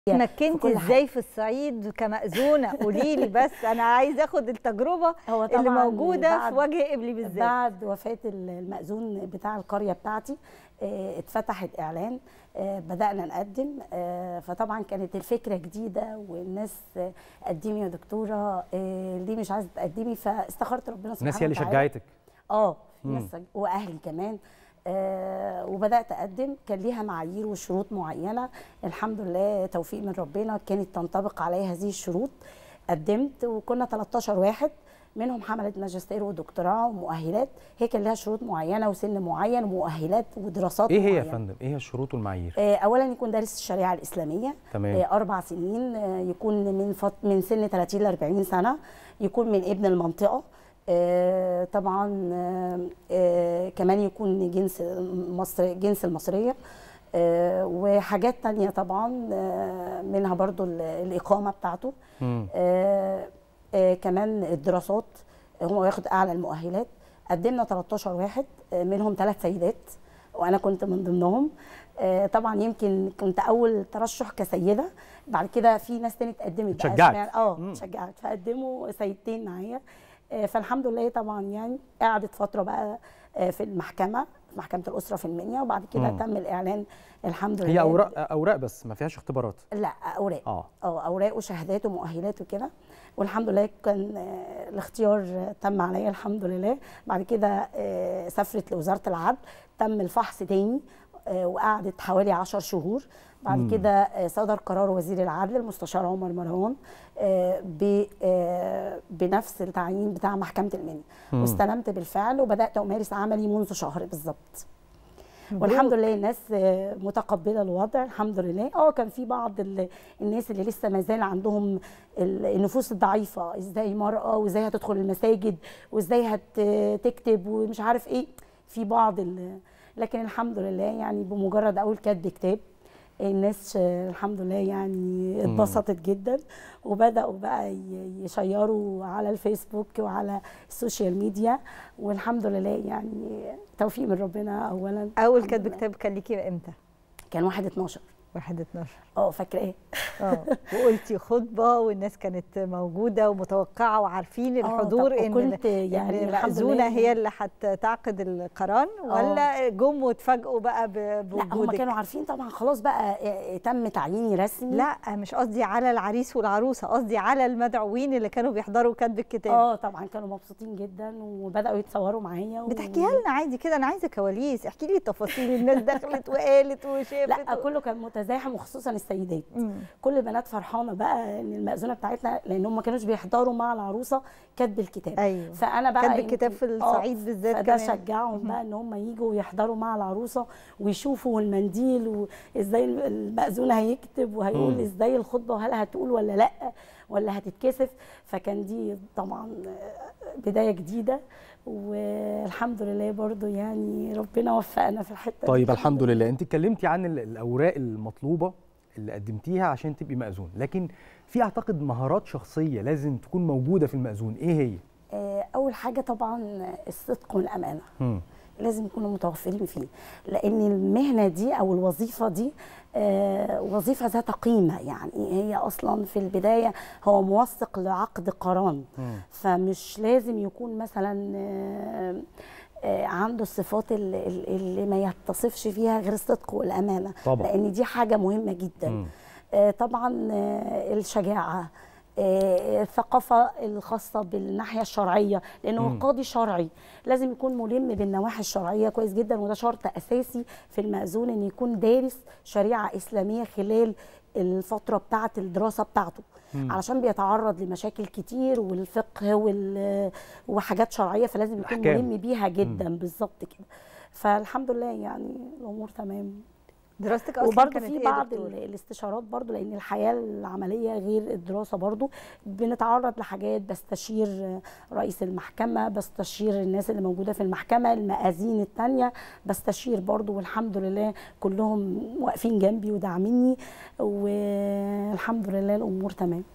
اتمكنتي كل حاجة. ازاي في الصعيد كمأذونة قولي لي بس انا عايزه اخد التجربه هو اللي طبعاً موجوده بعد- في وجه قبلي بالذات بعد وفاة المأذون بتاع القرية بتاعتي آه، اتفتحت إعلان آه، بدأنا نقدم آه، فطبعا كانت الفكرة جديدة والناس آه، قدمي يا دكتورة آه، ليه مش عايزة تقدمي فاستخرت ربنا سبحانه الناس هي اللي وتعالى. شجعتك اه في مم. ناس واهلي كمان آه وبدات اقدم كان ليها معايير وشروط معينه الحمد لله توفيق من ربنا كانت تنطبق عليها هذه الشروط قدمت وكنا 13 واحد منهم حملت ماجستير ودكتوراه ومؤهلات هي كان لها شروط معينه وسن معين ومؤهلات ودراسات ايه هي يا معينة. فندم ايه هي الشروط والمعايير آه، اولا يكون دارس الشريعه الاسلاميه تمام. آه، اربع سنين آه، يكون من فط... من سن 30 ل 40 سنه يكون من ابن المنطقه آه، طبعا آه، آه، كمان يكون جنس مصر جنس المصريه آه، وحاجات تانية طبعا آه، منها برضو ال- الإقامة بتاعته مم. آه، آه، كمان الدراسات هو ياخد أعلى المؤهلات قدمنا 13 واحد آه، منهم ثلاث سيدات وأنا كنت من ضمنهم آه، طبعا يمكن كنت أول ترشح كسيدة بعد كده في ناس تاني اتقدمت بقى اتشجعت. سمعت- اه مم. اتشجعت فقدموا سيدتين معايا آه، فالحمد لله طبعا يعني قعدت فترة بقى آه، في المحكمة في محكمة الأسرة في المنيا وبعد كده مم. تم الإعلان الحمد لله هي اوراق اوراق بس ما فيهاش اختبارات لا أوراق اه اه اوراق وشهادات ومؤهلات وكده والحمد لله كان آه، الاختيار آه، تم عليا الحمد لله بعد كده آه، سافرت لوزاره العدل تم الفحص تاني آه، وقعدت حوالي 10 شهور بعد مم. كده آه، صدر قرار وزير العدل المستشار عمر مروان آه، ب- آه، بنفس التعيين بتاع محكمه المنيا مم. واستلمت بالفعل وبدات امارس عملي منذ شهر بالظبط مبروك. والحمد لله الناس آه، متقبله الوضع الحمد لله اه كان في بعض ال- الناس اللي لسه ما زال عندهم ال- النفوس الضعيفه ازاي مراه وازاي هتدخل المساجد وازاي هتكتب ومش عارف ايه في بعض ال- لكن الحمد لله يعني بمجرد اول كاتب كتاب الناس آه، الحمد لله يعني اتبسطت جدا وبداوا بقى ي- يشيروا على الفيسبوك وعلى السوشيال ميديا والحمد لله يعني توفيق من ربنا اولا اول الحمد كاتب لله. كتاب كان ليكي امتى كان واحد 12 واحد 12 اه فاكراه اه وقلتي خطبه والناس كانت موجوده ومتوقعه وعارفين آه، الحضور طب ان وكنت يعني ان الحمد المأذونه لله هي اللي هتعقد القران ولا جم واتفاجئوا بقى ب- لا هم بوجودك كانوا عارفين طبعا خلاص بقى آه، تم تعييني رسمي لا مش قصدي على العريس والعروسه قصدي على المدعوين اللي كانوا بيحضروا كتب الكتاب اه طبعا كانوا مبسوطين جدا وبداوا يتصوروا معايا و... بتحكيها لنا عادي كده انا عايزه كواليس احكي لي تفاصيل الناس دخلت وقالت وشافت لا و... كله كان متزاحم وخصوصا السيدات مم. كل البنات فرحانه بقى ان المأذونه بتاعتنا لان هم ما كانوش بيحضروا مع العروسه كتب الكتاب ايوه فانا بقى كتب يمكن- الكتاب في آه، الصعيد بالذات فده كمان. شجعهم بقى ان هم يجوا ويحضروا مع العروسه ويشوفوا المنديل وازاي المأذونه هيكتب وهيقول مم. ازاي الخطبه وهل هتقول ولا لا ولا هتتكسف فكان دي طبعا بدايه جديده والحمد لله برضو يعني ربنا وفقنا في الحته دي. طيب الحمد لله انت اتكلمتي عن ال- الاوراق المطلوبه اللي قدمتيها عشان تبقي مأذون لكن في اعتقد مهارات شخصيه لازم تكون موجوده في المأذون ايه هي آه، اول حاجه طبعا الصدق والامانه مم. لازم يكونوا متوفرين فيه لان المهنه دي او الوظيفه دي آه، وظيفه ذات قيمه يعني هي اصلا في البدايه هو موثق لعقد قران مم. فمش لازم يكون مثلا آه، آه، عنده الصفات اللي, اللي ما يتصفش فيها غير الصدق والامانه طبعا. لان دي حاجه مهمه جدا مم. آه، طبعا آه، الشجاعه آه، الثقافة الخاصة بالناحية الشرعية لأنه مم. هو قاضي شرعي لازم يكون ملم بالنواحي الشرعية كويس جدا وده شرط أساسي في المأذون أن يكون دارس شريعة إسلامية خلال الفترة بتاعة الدراسة بتاعته مم. علشان بيتعرض لمشاكل كتير والفقه وال- وحاجات شرعية فلازم يكون الأحكام. ملم بيها جدا بالظبط كده فالحمد لله يعني الأمور تمام دراستك اصلا وبرضه كانت في إيه يا بعض دكتور؟ ال- الاستشارات برضه لان الحياه العمليه غير الدراسه برضه بنتعرض لحاجات بستشير رئيس المحكمه بستشير الناس اللي موجوده في المحكمه المآذين التانية بستشير برضه والحمد لله كلهم واقفين جنبي وداعميني والحمد لله الامور تمام